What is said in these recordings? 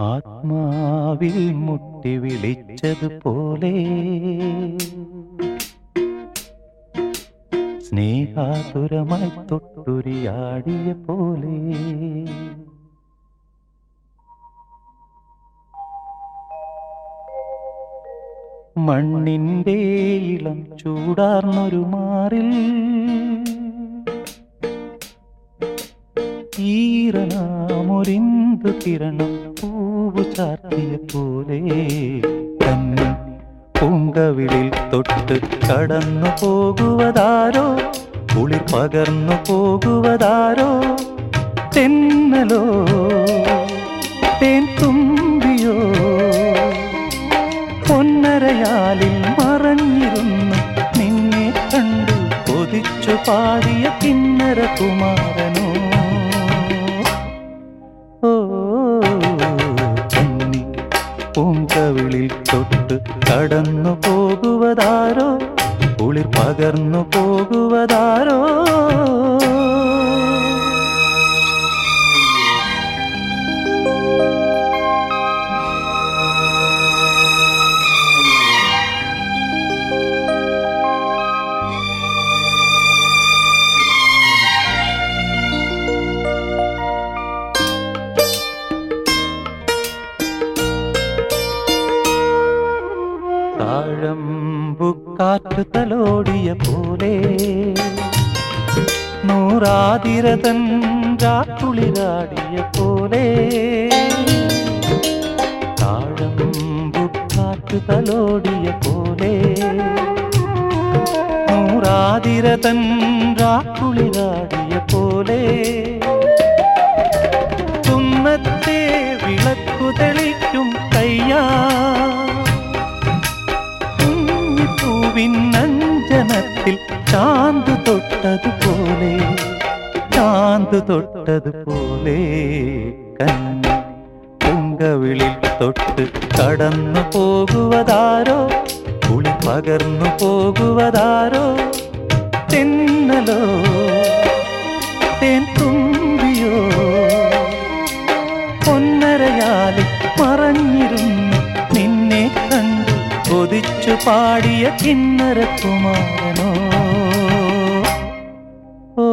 ആത്മാവിൽ മുട്ടി വിളിച്ചതുപോലെ സ്നേഹാതുരമായി തൊട്ടുരിയാടിയ പോലെ മണ്ണിൻ്റെ ഇളം ചൂടാർന്നൊരു മാറിൽ ഈറനാമൊരിന്തു കിരണം പൂവു ചാർത്തിയ പോലെ കന്നി പൂങ്കവിളിൽ തൊട്ട് കടന്നു പോകുവതാരോ കുളിർ പകർന്നു പോകുവതാരോ തെന്നലോ തേൻ തുമ്പിയോ പൊന്നരയാലിൽ മറഞ്ഞിരുന്നു നിന്നെ കണ്ടു കൊതിച്ചു പാടിയ കിന്നര കുമാരനോ ഓ കന്നി പൂങ്കവിളിൽ തൊട്ട് കടന്നു പോകുവതാരോ കുളിർ പകർന്നു പോകുവതാരോ താഴമ്പുക്കാറ്റ് തലോടിയ പോലെ നൂറാതിരതൻ രാക്കുളിരാടിയ പോലെ താഴമ്പുക്കാറ്റ് തലോടിയ പോലെ നൂറാതിരതൻ രാക്കുളിരാടിയ പോലെ തുന്നത്തെ വിളക്കു തെളിക്കും കയ്യാ പൂവിനഞ്ജനത്തിൽ ചാന്ത് തൊട്ടതുപോലെ ചാന്ത് തൊട്ടതുപോലെ കന്നി പൊങ്കവിളിൽ തൊട്ട് കടന്നു പോകുവതാരോ കുളി പകർന്നു പോകുവതാരോ തെന്നലോ തേൻ തുമ്പിയോ പൊന്നരയാലിൽ മറഞ്ഞിരുന്നു നിന്നെ കണ്ടു കൊതിച്ചു പാടിയ കിന്നര കുമാരനോ ഓ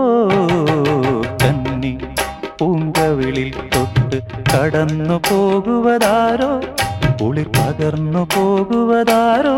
കന്നി പൂങ്കവിളിൽ തൊട്ട് കടന്നു പോകുവതാരോ കുളിർ പകർന്നു പോകുവതാരോ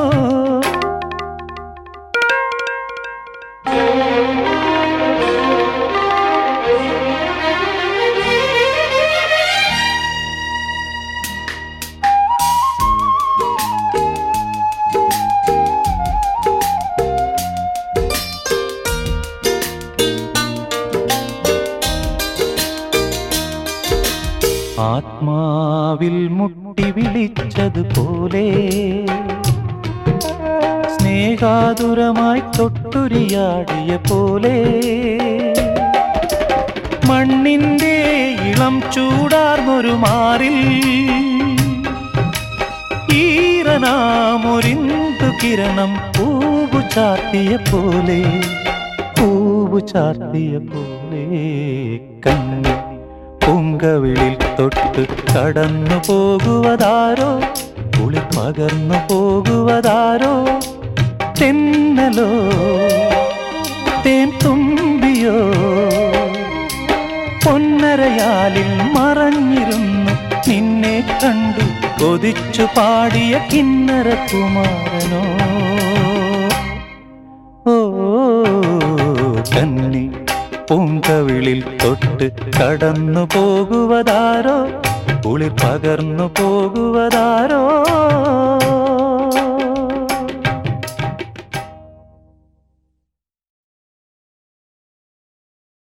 ആത്മാവിൽ മുട്ടി വിളിച്ചതുപോലെ സ്നേഹാതുരമായി തൊട്ടുരിയാടിയ പോലെ മണ്ണിൻ്റെ ഇളം ചൂടാർന്നൊരു മാറിൽ ഈറനാമൊരിന്തു കിരണം പൂവു ചാർത്തിയ പോലെ പൂവു ചാർത്തിയ പോലെ കണ്ണി പൊങ്കവിളിൽ തൊട്ട് കടന്നു പോകുവതാരോ കുളി പകർന്നു പോകുവതാരോ തെന്നലോ തേൻ തുമ്പിയോ പൊന്നരയാലിൽ മറഞ്ഞിരുന്നു നിന്നെ കണ്ടു കൊതിച്ചു പാടിയ കിന്നര കുമാരനോ ഓ കന്നി പൂങ്കവിളിൽ തൊട്ട് കടന്നു പോകുവതാരോ കുളിർ പകർന്നു പോകുവതാരോ